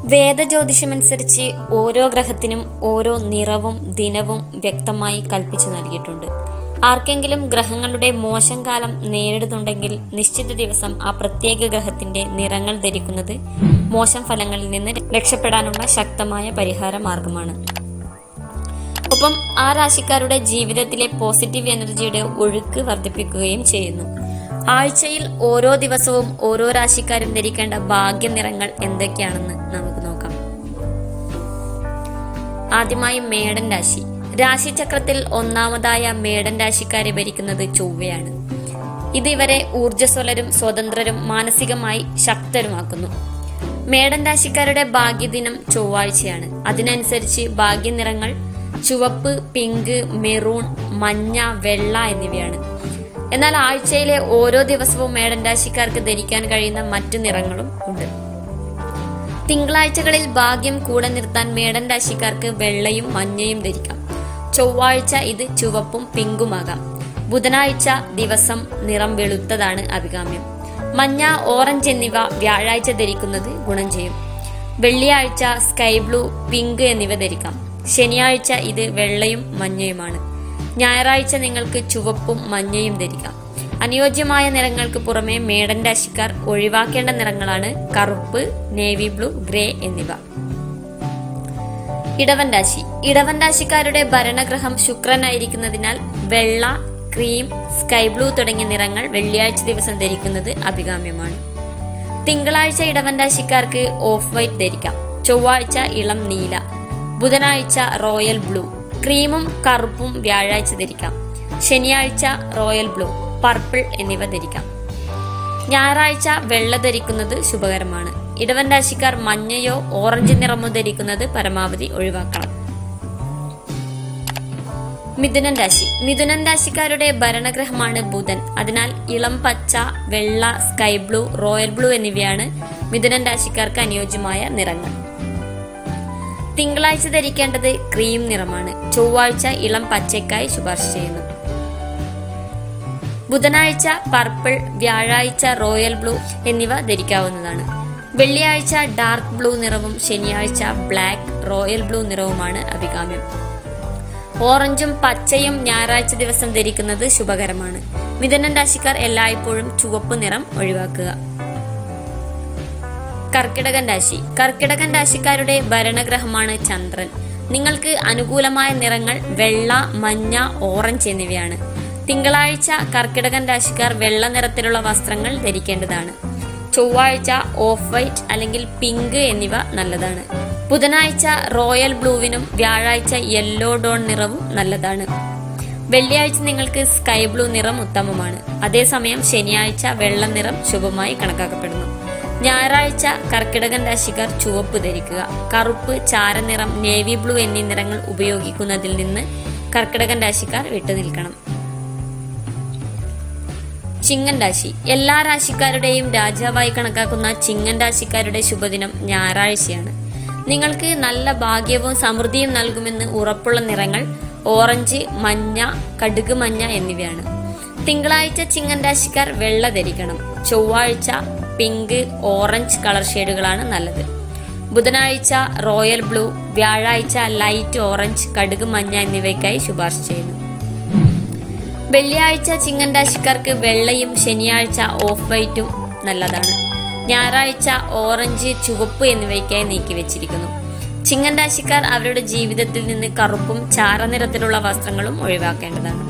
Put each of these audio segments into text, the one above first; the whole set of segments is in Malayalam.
വേദജ്യോതിഷമനുസരിച്ച് ഓരോ ഗ്രഹത്തിനും ഓരോ നിറവും ദിനവും വ്യക്തമായി കൽപ്പിച്ചു നൽകിയിട്ടുണ്ട് ആർക്കെങ്കിലും ഗ്രഹങ്ങളുടെ മോശം കാലം നേരിടുന്നുണ്ടെങ്കിൽ നിശ്ചിത ദിവസം ആ പ്രത്യേക ഗ്രഹത്തിന്റെ നിറങ്ങൾ ധരിക്കുന്നത് മോശം ഫലങ്ങളിൽ നിന്ന് രക്ഷപ്പെടാനുള്ള ശക്തമായ പരിഹാര മാർഗമാണ് ഒപ്പം ആ രാശിക്കാരുടെ ജീവിതത്തിലെ പോസിറ്റീവ് എനർജിയുടെ ഒഴുക്ക് വർദ്ധിപ്പിക്കുകയും ചെയ്യുന്നു ആഴ്ചയിൽ ഓരോ ദിവസവും ഓരോ രാശിക്കാരും ധരിക്കേണ്ട ഭാഗ്യ നിറങ്ങൾ എന്തൊക്കെയാണെന്ന് നമുക്ക് നോക്കാം ആദ്യമായി മേടൻ രാശി രാശിചക്രത്തിൽ ഒന്നാമതായ മേടൻ രാശിക്കാരെ ഭരിക്കുന്നത് ചൊവ്വയാണ് ഇത് ഇവരെ ഊർജ്ജസ്വലരും സ്വതന്ത്രരും മാനസികമായി ശക്തരുമാക്കുന്നു മേടൻ രാശിക്കാരുടെ ഭാഗ്യദിനം ചൊവ്വാഴ്ചയാണ് അതിനനുസരിച്ച് ഭാഗ്യനിറങ്ങൾ ചുവപ്പ് പിങ്ക് മെറൂൺ മഞ്ഞ വെള്ള എന്നിവയാണ് എന്നാൽ ആഴ്ചയിലെ ഓരോ ദിവസവും മേടൻ രാശിക്കാർക്ക് ധരിക്കാൻ കഴിയുന്ന മറ്റു നിറങ്ങളും ഉണ്ട് തിങ്കളാഴ്ചകളിൽ ഭാഗ്യം കൂടെ നിർത്താൻ മേടൻ രാശിക്കാർക്ക് വെള്ളയും മഞ്ഞയും ധരിക്കാം ചൊവ്വാഴ്ച ഇത് ചുവപ്പും പിങ്കുമാകാം ബുധനാഴ്ച ദിവസം നിറം വെളുത്തതാണ് അഭികാമ്യം മഞ്ഞ ഓറഞ്ച് എന്നിവ വ്യാഴാഴ്ച ധരിക്കുന്നത് ഗുണം ചെയ്യും വെള്ളിയാഴ്ച സ്കൈ ബ്ലൂ പിങ്ക് എന്നിവ ധരിക്കാം ശനിയാഴ്ച ഇത് വെള്ളയും മഞ്ഞയുമാണ് ഞായറാഴ്ച നിങ്ങൾക്ക് ചുവപ്പും മഞ്ഞയും ധരിക്കാം അനുയോജ്യമായ നിറങ്ങൾക്ക് പുറമെ മേടൻ രാശിക്കാർ ഒഴിവാക്കേണ്ട നിറങ്ങളാണ് കറുപ്പ് നേവി ബ്ലൂ ഗ്രേ എന്നിവ ഇടവൻ രാശി ഇടവൻ രാശിക്കാരുടെ ഭരണഗ്രഹം ശുക്രനായിരിക്കുന്നതിനാൽ വെള്ള ക്രീം സ്കൈ ബ്ലൂ തുടങ്ങിയ നിറങ്ങൾ വെള്ളിയാഴ്ച ദിവസം ധരിക്കുന്നത് അഭികാമ്യമാണ് തിങ്കളാഴ്ച ഇടവൻ രാശിക്കാർക്ക് ഓഫ് വൈറ്റ് ധരിക്കാം ചൊവ്വാഴ്ച ഇളം നീല ബുധനാഴ്ച റോയൽ ബ്ലൂ ക്രീമും കറുപ്പും വ്യാഴാഴ്ച ധരിക്കാം ശനിയാഴ്ച റോയൽ ബ്ലൂ പർപ്പിൾ എന്നിവ ധരിക്കാം ഞായറാഴ്ച വെള്ള ധരിക്കുന്നത് ശുഭകരമാണ് ഇടവൻ രാശിക്കാർ മഞ്ഞയോ ഓറഞ്ച് നിറമോ ധരിക്കുന്നത് പരമാവധി ഒഴിവാക്കണം മിഥുനൻ രാശി മിഥുനൻ രാശിക്കാരുടെ ഭരണഗ്രഹമാണ് ബുധൻ അതിനാൽ ഇളം പച്ച വെള്ള സ്കൈ ബ്ലൂ റോയൽ ബ്ലൂ എന്നിവയാണ് മിഥുനൻ രാശിക്കാർക്ക് അനുയോജ്യമായ നിറങ്ങൾ തിങ്കളാഴ്ച ധരിക്കേണ്ടത് ക്രീം നിറമാണ് ചൊവ്വാഴ്ച ഇളം പച്ചയ്ക്കായി ശുപാർശ ചെയ്യുന്നു ബുധനാഴ്ച പർപ്പിൾ വ്യാഴാഴ്ച റോയൽ ബ്ലൂ എന്നിവ ധരിക്കാവുന്നതാണ് വെള്ളിയാഴ്ച ഡാർക്ക് ബ്ലൂ നിറവും ശനിയാഴ്ച ബ്ലാക്ക് റോയൽ ബ്ലൂ നിറവുമാണ് അഭികാമ്യം ഓറഞ്ചും പച്ചയും ഞായറാഴ്ച ദിവസം ധരിക്കുന്നത് ശുഭകരമാണ് മിഥുനൻ രാശിക്കാർ എല്ലായ്പ്പോഴും ചുവപ്പ് നിറം ഒഴിവാക്കുക കർക്കിടകൻ രാശി കർക്കിടകൻ രാശിക്കാരുടെ ഭരണഗ്രഹമാണ് ചന്ദ്രൻ നിങ്ങൾക്ക് അനുകൂലമായ നിറങ്ങൾ വെള്ള മഞ്ഞ ഓറഞ്ച് എന്നിവയാണ് തിങ്കളാഴ്ച കർക്കിടകൻ രാശിക്കാർ വെള്ള നിറത്തിലുള്ള വസ്ത്രങ്ങൾ ധരിക്കേണ്ടതാണ് ചൊവ്വാഴ്ച ഓഫ് വൈറ്റ് അല്ലെങ്കിൽ പിങ്ക് എന്നിവ നല്ലതാണ് ബുധനാഴ്ച റോയൽ ബ്ലൂവിനും വ്യാഴാഴ്ച യെല്ലോ ഡോൺ നിറവും നല്ലതാണ് വെള്ളിയാഴ്ച നിങ്ങൾക്ക് സ്കൈ ബ്ലൂ നിറം ഉത്തമമാണ് അതേസമയം ശനിയാഴ്ച വെള്ള നിറം ശുഭമായി കണക്കാക്കപ്പെടുന്നു ഞായറാഴ്ച കർക്കിടകൻ രാശിക്കാർ ചുവപ്പ് ധരിക്കുക കറുപ്പ് ചാരനിറം നേവി ബ്ലൂ എന്നീ നിറങ്ങൾ ഉപയോഗിക്കുന്നതിൽ നിന്ന് കർക്കിടകൻ രാശിക്കാർ വിട്ടുനിൽക്കണം ചിങ്ങൻ രാശി എല്ലാ രാശിക്കാരുടെയും രാജാവായി കണക്കാക്കുന്ന ചിങ്ങൻ രാശിക്കാരുടെ ശുഭദിനം ഞായറാഴ്ചയാണ് നിങ്ങൾക്ക് നല്ല ഭാഗ്യവും സമൃദ്ധിയും നൽകുമെന്ന് ഉറപ്പുള്ള നിറങ്ങൾ ഓറഞ്ച് മഞ്ഞ കടുക് മഞ്ഞ എന്നിവയാണ് തിങ്കളാഴ്ച ചിങ്ങൻ രാശിക്കാർ വെള്ള ധരിക്കണം ചൊവ്വാഴ്ച പിങ്ക് ഓറഞ്ച് കളർ ഷെയ്ഡുകളാണ് നല്ലത് ബുധനാഴ്ച റോയൽ ബ്ലൂ വ്യാഴാഴ്ച ലൈറ്റ് ഓറഞ്ച് കടുക് മഞ്ഞ എന്നിവയ്ക്കായി ശുപാർശ ചെയ്യുന്നു വെള്ളിയാഴ്ച ചിങ്ങൻ രാശിക്കാർക്ക് വെള്ളയും ശനിയാഴ്ച ഓഫ് വൈറ്റും നല്ലതാണ് ഞായറാഴ്ച ഓറഞ്ച് ചുവപ്പ് എന്നിവയ്ക്കായി നീക്കി വെച്ചിരിക്കുന്നു ചിങ്ങൻ രാശിക്കാർ അവരുടെ ജീവിതത്തിൽ നിന്ന് കറുപ്പും ചാരനിറത്തിലുള്ള വസ്ത്രങ്ങളും ഒഴിവാക്കേണ്ടതാണ്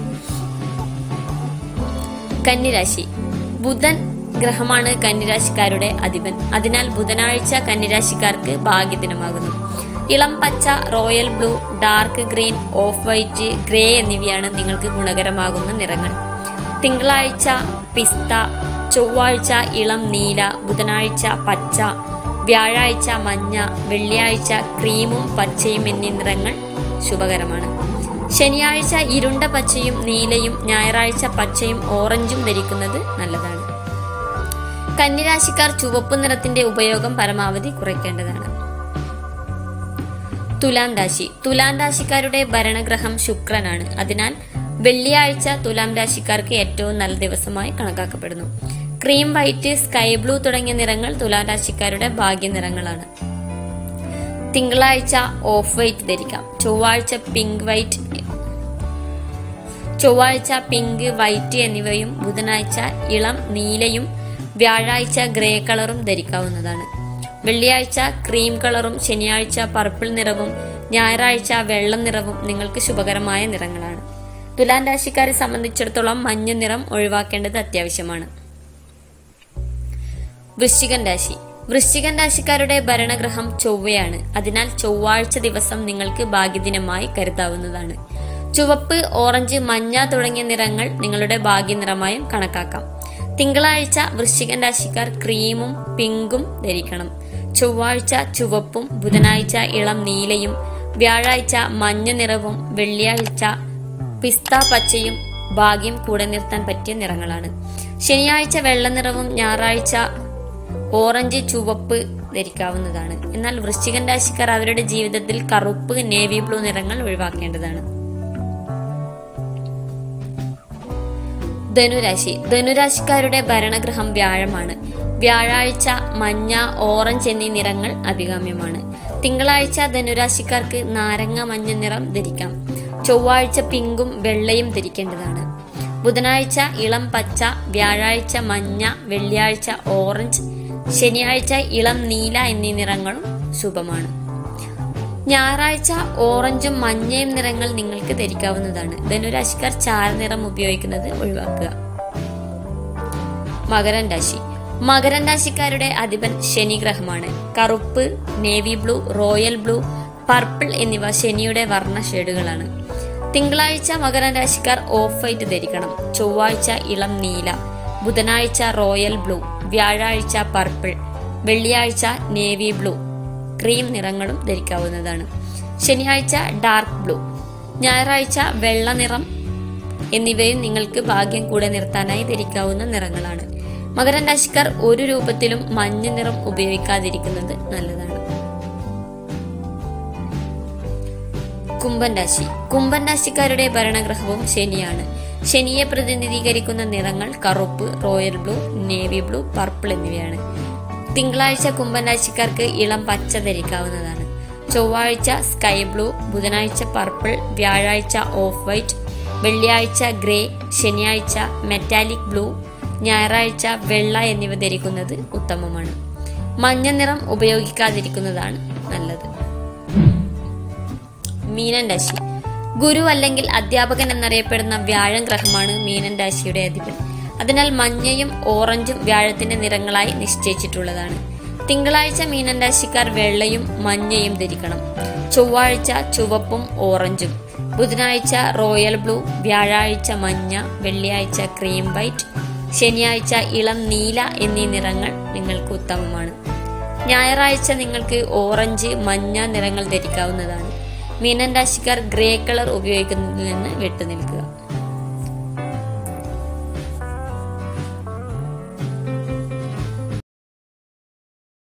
കന്നിരാശി ബുധൻ ഗ്രഹമാണ് കന്നിരാശിക്കാരുടെ അധിപൻ അതിനാൽ ബുധനാഴ്ച കന്നിരാശിക്കാർക്ക് ഭാഗ്യദിനമാകുന്നു ഇളം പച്ച royal blue dark green off white grey എന്നിവയാണ് നിങ്ങൾക്ക് ഗുണകരമാകുന്ന നിറങ്ങൾ തിങ്കളാഴ്ച പിസ്ത ചൊവ്വാഴ്ച ഇളം നീല ബുധനാഴ്ച പച്ച വ്യാഴാഴ്ച മഞ്ഞ വെള്ളിയാഴ്ച ക്രീമും പച്ചയും എന്നീ നിറങ്ങൾ ശുഭകരമാണ് ശനിയാഴ്ച ഇരുണ്ട പച്ചയും നീലയും ഞായറാഴ്ച പച്ചയും ഓറഞ്ചും ധരിക്കുന്നത് നല്ലതാണ് കന്നിരാശിക്കാർ ചുവപ്പ് നിറത്തിന്റെ ഉപയോഗം പരമാവധി കുറയ്ക്കേണ്ടതാണ് തുലാം രാശി തുലാം രാശിക്കാരുടെ ഭരണഗ്രഹം ശുക്രനാണ് അതിനാൽ വെള്ളിയാഴ്ച തുലാം രാശിക്കാർക്ക് ഏറ്റവും നല്ല ദിവസമായി കണക്കാക്കപ്പെടുന്നു ക്രീം വൈറ്റ് സ്കൈ ബ്ലൂ തുടങ്ങിയ നിറങ്ങൾ തുലാം രാശിക്കാരുടെ ഭാഗ്യ നിറങ്ങളാണ് തിങ്കളാഴ്ച ഓഫ് വൈറ്റ് ധരിക്കാം ചൊവ്വാഴ്ച പിങ്ക് വൈറ്റ് ചൊവ്വാഴ്ച പിങ്ക് വൈറ്റ് എന്നിവയും ബുധനാഴ്ച ഇളം നീലയും വ്യാഴാഴ്ച ഗ്രേ കളറും ധരിക്കാവുന്നതാണ് വെള്ളിയാഴ്ച ക്രീം കളറും ശനിയാഴ്ച പർപ്പിൾ നിറവും ഞായറാഴ്ച വെള്ളം നിറവും നിങ്ങൾക്ക് ശുഭകരമായ നിറങ്ങളാണ് തുലാൻ രാശിക്കാരെ സംബന്ധിച്ചിടത്തോളം മഞ്ഞ നിറം ഒഴിവാക്കേണ്ടത് അത്യാവശ്യമാണ് വൃശ്ചികൻ രാശി വൃശ്ചികൻ രാശിക്കാരുടെ ഭരണഗ്രഹം ചൊവ്വയാണ് അതിനാൽ ചൊവ്വാഴ്ച ദിവസം നിങ്ങൾക്ക് ഭാഗ്യദിനമായി കരുതാവുന്നതാണ് ചുവപ്പ് ഓറഞ്ച് മഞ്ഞ തുടങ്ങിയ നിറങ്ങൾ നിങ്ങളുടെ ഭാഗ്യനിറമായും കണക്കാക്കാം തിങ്കളാഴ്ച വൃശ്ചികൻ രാശിക്കാർ ക്രീമും പിങ്കും ധരിക്കണം ചൊവ്വാഴ്ച ചുവപ്പും ബുധനാഴ്ച ഇളം നീലയും വ്യാഴാഴ്ച മഞ്ഞ നിറവും വെള്ളിയാഴ്ച പിസ്ത പച്ചയും ഭാഗ്യം കൂടെ നിർത്താൻ പറ്റിയ നിറങ്ങളാണ് ശനിയാഴ്ച വെള്ള നിറവും ഞായറാഴ്ച ഓറഞ്ച് ചുവപ്പ് ധരിക്കാവുന്നതാണ് എന്നാൽ വൃശ്ചികൻ രാശിക്കാർ അവരുടെ ജീവിതത്തിൽ കറുപ്പ് നേവി ബ്ലൂ നിറങ്ങൾ ഒഴിവാക്കേണ്ടതാണ് ധനുരാശി ധനുരാശിക്കാരുടെ ഭരണഗ്രഹം വ്യാഴമാണ് വ്യാഴാഴ്ച മഞ്ഞ ഓറഞ്ച് എന്നീ നിറങ്ങൾ അഭികാമ്യമാണ് തിങ്കളാഴ്ച ധനുരാശിക്കാർക്ക് നാരങ്ങ മഞ്ഞ നിറം ധരിക്കാം ചൊവ്വാഴ്ച പിങ്കും വെള്ളയും ധരിക്കേണ്ടതാണ് ബുധനാഴ്ച ഇളം പച്ച വ്യാഴാഴ്ച മഞ്ഞ വെള്ളിയാഴ്ച ഓറഞ്ച് ശനിയാഴ്ച ഇളം നീല എന്നീ നിറങ്ങളും ശുഭമാണ് ഞായറാഴ്ച ഓറഞ്ചും മഞ്ഞയും നിറങ്ങൾ നിങ്ങൾക്ക് ധരിക്കാവുന്നതാണ് ധനുരാശിക്കാർ ചാരനിറം ഉപയോഗിക്കുന്നത് ഒഴിവാക്കുക മകരൻ രാശി മകരൻ രാശിക്കാരുടെ അധിപൻ ശനി ഗ്രഹമാണ് കറുപ്പ് navy blue royal blue purple എന്നിവ ശനിയുടെ വർണ്ണ ഷെയ്ഡുകളാണ് തിങ്കളാഴ്ച മകരൻ രാശിക്കാർ ഓഫ് വൈറ്റ് ധരിക്കണം ചൊവ്വാഴ്ച ഇളം നീല ബുധനാഴ്ച റോയൽ ബ്ലൂ വ്യാഴാഴ്ച പർപ്പിൾ വെള്ളിയാഴ്ച നേവി ബ്ലൂ ക്രീം നിറങ്ങളും ധരിക്കാവുന്നതാണ് ശനിയാഴ്ച ഡാർക്ക് ബ്ലൂ ഞായറാഴ്ച വെള്ള നിറം എന്നിവയും നിങ്ങൾക്ക് ഭാഗ്യം കൂടെ നിർത്താനായി ധരിക്കാവുന്ന നിറങ്ങളാണ് മകരൻ രാശിക്കാർ ഒരു രൂപത്തിലും മഞ്ഞ നിറം ഉപയോഗിക്കാതിരിക്കുന്നത് നല്ലതാണ് കുംഭൻ രാശി കുംഭൻ രാശിക്കാരുടെ ഭരണഗ്രഹവും ശനിയാണ് ശനിയെ പ്രതിനിധീകരിക്കുന്ന നിറങ്ങൾ കറുപ്പ് royal blue navy blue purple എന്നിവയാണ് തിങ്കളാഴ്ച കുംഭൻ രാശിക്കാർക്ക് ഇളം പച്ച ധരിക്കാവുന്നതാണ് ചൊവ്വാഴ്ച സ്കൈ ബ്ലൂ ബുധനാഴ്ച പർപ്പിൾ വ്യാഴാഴ്ച ഓഫ് വൈറ്റ് വെള്ളിയാഴ്ച ഗ്രേ ശനിയാഴ്ച മെറ്റാലിക് ബ്ലൂ ഞായറാഴ്ച വെള്ള എന്നിവ ധരിക്കുന്നത് ഉത്തമമാണ് മഞ്ഞ നിറം ഉപയോഗിക്കാതിരിക്കുന്നതാണ് നല്ലത് മീനൻ രാശി ഗുരു അല്ലെങ്കിൽ അധ്യാപകൻ എന്നറിയപ്പെടുന്ന വ്യാഴം ഗ്രഹമാണ് മീനൻ രാശിയുടെ അധിപൻ അതിനാൽ മഞ്ഞയും ഓറഞ്ചും വ്യാഴത്തിന്റെ നിറങ്ങളായി നിശ്ചയിച്ചിട്ടുള്ളതാണ് തിങ്കളാഴ്ച മീനൻ രാശിക്കാർ വെള്ളയും മഞ്ഞയും ധരിക്കണം ചൊവ്വാഴ്ച ചുവപ്പും ഓറഞ്ചും ബുധനാഴ്ച റോയൽ ബ്ലൂ വ്യാഴാഴ്ച മഞ്ഞ വെള്ളിയാഴ്ച ക്രീം വൈറ്റ് ശനിയാഴ്ച ഇളം നീല എന്നീ നിറങ്ങൾ നിങ്ങൾക്ക് ഉത്തമമാണ് ഞായറാഴ്ച നിങ്ങൾക്ക് ഓറഞ്ച് മഞ്ഞ നിറങ്ങൾ ധരിക്കാവുന്നതാണ് മീനൻ രാശിക്കാർ ഗ്രേ കളർ ഉപയോഗിക്കുന്നതിൽ നിന്ന് വിട്ടുനിൽക്കുക